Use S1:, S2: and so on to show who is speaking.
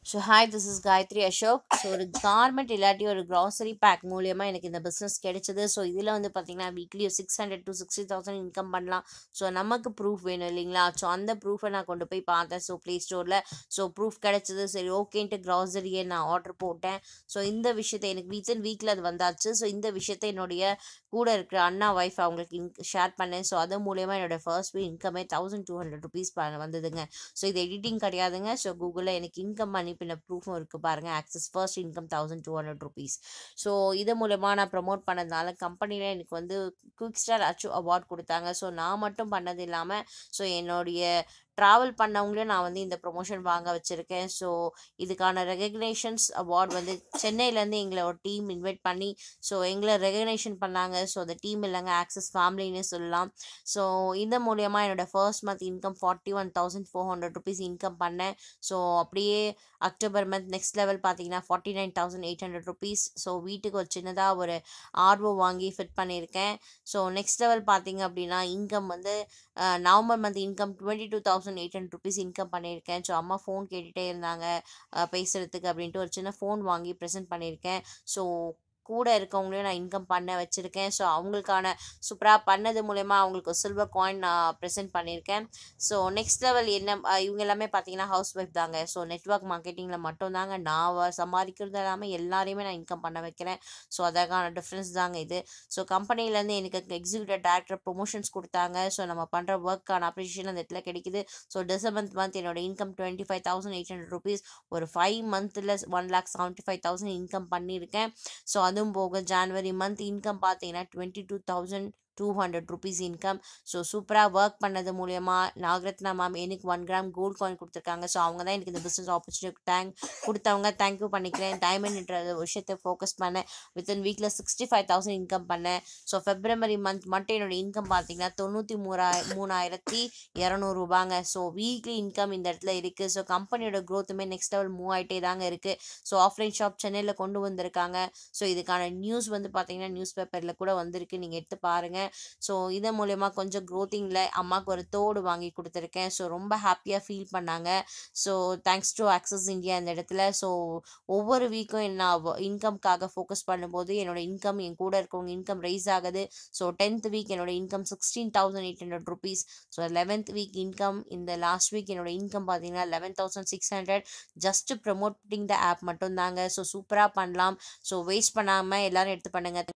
S1: so hi this is Gayathri Ashok so ஒரு garment இல்லாட்டி ஒரு க்ராசரி பேக் மூலியமா எனக்கு இந்த பிஸ்னஸ் கிடைச்சது ஸோ இதில் வந்து பார்த்தீங்கன்னா weekly six hundred to sixty thousand income பண்ணலாம் ஸோ நமக்கு ப்ரூஃப் வேணும் இல்லைங்களா ஸோ அந்த ப்ரூஃபை நான் கொண்டு போய் பார்த்தேன் ஸோ ப்ளே ஸ்டோரில் ஸோ ப்ரூஃப் கிடைச்சது சரி ஓகேன்ட்டு க்ராசரியை நான் ஆர்டர் போட்டேன் ஸோ இந்த விஷயத்தை எனக்கு வித்தின் வீக்கில் அது வந்தாச்சு ஸோ இந்த விஷயத்தை என்னுடைய கூட இருக்கிற அண்ணா ஒய்ஃப் அவங்களுக்கு இன் ஷேர் பண்ணேன் ஸோ அது மூலயமா என்னோட ஃபர்ஸ்ட் வீக் இன்கமே தௌசண்ட் டூ ஹண்ட்ரட் ருபீஸ் வந்ததுங்க ஸோ இது எடிட்டிங் கிடையாதுங்க ஸோ கூகுளில் எனக்கு இன்கம் அனுப்பின ப்ரூஃபும் இருக்குது பாருங்கள் access first income thousand two hundred rupees so இது மூலயமா நான் ப்ரமோட் பண்ணதுனால கம்பெனியில் எனக்கு வந்து குவிக் ஸ்டார் அச்சு அவார்ட் கொடுத்தாங்க ஸோ நான் மட்டும் பண்ணது இல்லாமல் ஸோ என்னுடைய ட்ராவல் பண்ணவங்களையும் நான் வந்து இந்த ப்ரொமோஷன் வாங்க வச்சுருக்கேன் ஸோ இதுக்கான ரெகக்னேஷன்ஸ் அவார்ட் வந்து சென்னையிலேருந்து எங்களை ஒரு டீம் இன்வைட் பண்ணி ஸோ எங்களை ரெகக்னேஷன் பண்ணாங்க ஸோ அந்த டீம் இல்லைங்க ஆக்சஸ் ஃபேமிலின்னு சொல்லலாம் ஸோ இந்த மூலயமா என்னோடய first month income forty one thousand four hundred rupees income பண்ணேன் ஸோ அப்படியே அக்டோபர் மந்த் நெக்ஸ்ட் லெவல் பார்த்தீங்கன்னா forty nine thousand eight hundred rupees so வீட்டுக்கு ஒரு சின்னதாக ஒரு ஆர்வோ வாங்கி ஃபிட் பண்ணியிருக்கேன் ஸோ நெக்ஸ்ட் லெவல் பார்த்தீங்க அப்படின்னா இன்கம் வந்து November month income twenty two thousand eight hundred rupees income பண்ணியிருக்கேன் ஸோ அம்மா ஃபோன் கேட்டுகிட்டே இருந்தாங்க பேசுகிறதுக்கு அப்படின்ட்டு ஒரு சின்ன ஃபோன் வாங்கி ப்ரெசென்ட் பண்ணியிருக்கேன் ஸோ கூட இருக்கவங்களையும் நான் இன்கம் பண்ண வச்சுருக்கேன் ஸோ அவங்களுக்கான சூப்பராக பண்ணது மூலயமா அவங்களுக்கு ஒரு சில்வர் காயின் நான் ப்ரெசென்ட் பண்ணியிருக்கேன் ஸோ நெக்ஸ்ட் லெவல் என்ன இவங்க எல்லாமே பார்த்தீங்கன்னா ஹவுஸ் ஒய்ஃப் தாங்க ஸோ நெட்ஒர்க் மார்க்கெட்டிங்கில் மட்டும் தாங்க நான் சம்பாதிக்கிறது எல்லாமே எல்லாரையுமே நான் இன்கம் பண்ண வைக்கிறேன் ஸோ அதற்கான டிஃப்ரென்ஸ் தாங்க இது ஸோ கம்பெனிலேருந்து எனக்கு எக்ஸிக்யூட்டிவ் டேரக்டர் ப்ரொமோஷன்ஸ் கொடுத்தாங்க ஸோ நம்ம பண்ணுற ஒர்க்கான அப்ரிஷியேஷன் அந்த இடத்துல கிடைக்குது ஸோ டிசம்பர் மந்த் என்னோட income twenty five thousand eight hundred rupees ஒரு ஃபைவ் மந்த்தில் one lakh seventy five thousand income பண்ணியிருக்கேன் ஸோ அதுவும் போக ஜான்வரி மந்த் இன்கம் பார்த்தீங்கன்னா twenty two thousand two hundred rupees income so சூப்பராக ஒர்க் பண்ணது மூலயமா நாகரத்னா மேம் எனக்கு ஒன் கிராம் கோல்ட் காயின் கொடுத்துருக்காங்க ஸோ அவங்க தான் எனக்கு இந்த பிஸ்னஸ் ஆப்பர்ச்சுனிட்டி தேங்க் கொடுத்தவங்க தேங்க்யூ பண்ணிக்கிறேன் டைமண்ட்ன்ற விஷயத்தை ஃபோக்கஸ் பண்ணேன் வித்தின் வீக்கில் சிக்ஸ்டி ஃபைவ் தௌசண்ட் இன்கம் பண்ணேன் ஸோ ஃபெப்ரவரி மந்த் மட்டும் என்னோட இன்கம் பார்த்தீங்கன்னா தொண்ணூற்றி மூணாய் மூணாயிரத்தி இரநூறுபாங்க ஸோ வீக்லி இன்கம் இந்த இடத்துல இருக்குது ஸோ கம்பெனியோட க்ரோத்துமே நெக்ஸ்ட் லெவல் மூவ் ஆகிட்டே தாங்க இருக்குது ஸோ ஆஃப்லைன் ஷாப் சென்னையில் கொண்டு வந்திருக்காங்க ஸோ இதுக்கான நியூஸ் வந்து பார்த்தீங்கன்னா நியூஸ் பேப்பரில் கூட வந்திருக்கு நீங்கள் எடுத்து பாருங்கள் ஸோ இதன் மூலயமா கொஞ்சம் க்ரோத்திங்கில் அம்மாவுக்கு ஒரு தோடு வாங்கி கொடுத்துருக்கேன் ஸோ ரொம்ப ஹாப்பியாக ஃபீல் பண்ணாங்க so thanks to access India இந்த இடத்துல ஸோ ஒவ்வொரு வீக்கும் நான் இன்கம்காக ஃபோக்கஸ் பண்ணும்போது என்னோட இன்கம் என் கூட இருக்கவங்க இன்கம் ரைஸ் ஆகுது ஸோ டென்த் வீக் என்னோட income sixteen thousand eight hundred rupees so eleventh week income இந்த லாஸ்ட் வீக் என்னோட இன்கம் பார்த்தீங்கன்னா eleven thousand six hundred just promoting the app மட்டும் தாங்க ஸோ சூப்பராக பண்ணலாம் ஸோ வேஸ்ட் பண்ணாமல் எல்லோரும் எடுத்து பண்ணுங்கள்